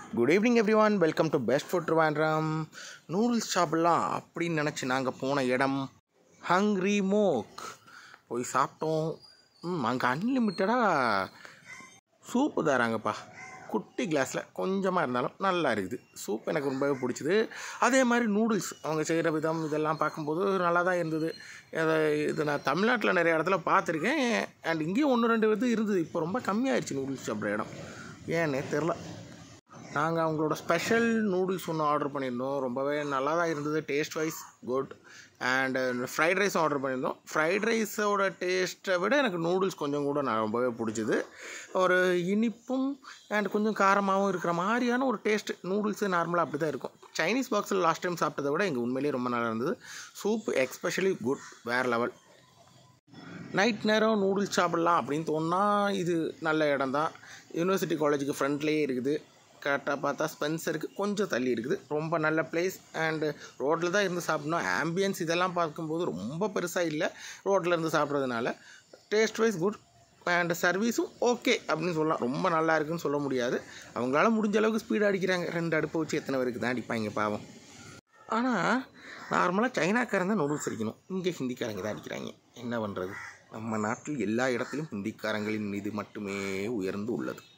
good evening everyone welcome to best food Trivandrum noodles சாப்பிட்லாம் அப்படின்னு நினச்சி நாங்கள் போன இடம் ஹங்க்ரி மோக் போய் சாப்பிட்டோம் ம் அங்கே அன்லிமிட்டடாக சூப்பு தராங்கப்பா குட்டி கிளாஸில் கொஞ்சமாக இருந்தாலும் நல்லா இருக்குது சூப் எனக்கு ரொம்பவே பிடிச்சிது அதே மாதிரி நூடுல்ஸ் அவங்க செய்கிற விதம் இதெல்லாம் பார்க்கும்போது நல்லா தான் இருந்தது அதை இது நான் தமிழ்நாட்டில் நிறைய இடத்துல பார்த்துருக்கேன் அண்ட் இங்கேயும் ஒன்று ரெண்டு இது இருந்தது இப்போ ரொம்ப கம்மியாயிருச்சு நூடுல்ஸ் சாப்பிட்ற இடம் ஏன்னே தெரில நாங்கள் அவங்களோட ஸ்பெஷல் நூடுல்ஸ் ஒன்று ஆர்டர் பண்ணியிருந்தோம் ரொம்பவே நல்லா தான் இருந்தது taste wise good and fried ரைஸும் ஆர்டர் பண்ணியிருந்தோம் ஃப்ரைட் ரைஸோட டேஸ்ட்டை விட எனக்கு நூடுல்ஸ் கொஞ்சம் கூட நான் ரொம்பவே பிடிச்சிது ஒரு இனிப்பும் அண்ட் கொஞ்சம் காரமாகவும் இருக்கிற மாதிரியான ஒரு டேஸ்ட் நூடுல்ஸு நார்மலாக அப்படி தான் இருக்கும் சைனீஸ் பாக்ஸில் லாஸ்ட் டைம் சாப்பிட்டதை விட எங்கள் உண்மையிலேயே ரொம்ப நல்லா இருந்தது சூப் எக்ஸ்பெஷலி குட் வேறு லெவல் நைட் நேரம் நூடுல்ஸ் சாப்பிட்லாம் அப்படின்னு தோணுனா இது நல்ல இடம் தான் யூனிவர்சிட்டி காலேஜுக்கு ஃப்ரண்ட்லேயே இருக்குது கரெக்டாக பார்த்தா ஸ்பென்சருக்கு கொஞ்சம் தள்ளி இருக்குது ரொம்ப நல்ல பிளேஸ் அண்டு ரோட்டில் தான் இருந்து சாப்பிடணும் ஆம்பியன்ஸ் இதெல்லாம் பார்க்கும்போது ரொம்ப பெருசாக இல்லை ரோட்டில் இருந்து சாப்பிட்றதுனால டேஸ்ட் வைஸ் குட் அண்ட் சர்வீஸும் ஓகே அப்படின்னு சொல்லலாம் ரொம்ப நல்லா இருக்குன்னு சொல்ல முடியாது அவங்களால முடிஞ்ச அளவுக்கு ஸ்பீடாக அடிக்கிறாங்க ரெண்டு அடுப்பை வச்சு எத்தனை பேருக்கு தான் அடிப்பாங்க பாவம் ஆனால் நார்மலாக சைனாக்காரன் தான் நூடுல்ஸ் அடிக்கணும் இங்கே ஹிந்திக்காரங்க தான் அடிக்கிறாங்க என்ன பண்ணுறது நம்ம நாட்டில் எல்லா இடத்திலும் ஹிந்திக்காரங்களின் மீது மட்டுமே உயர்ந்து உள்ளது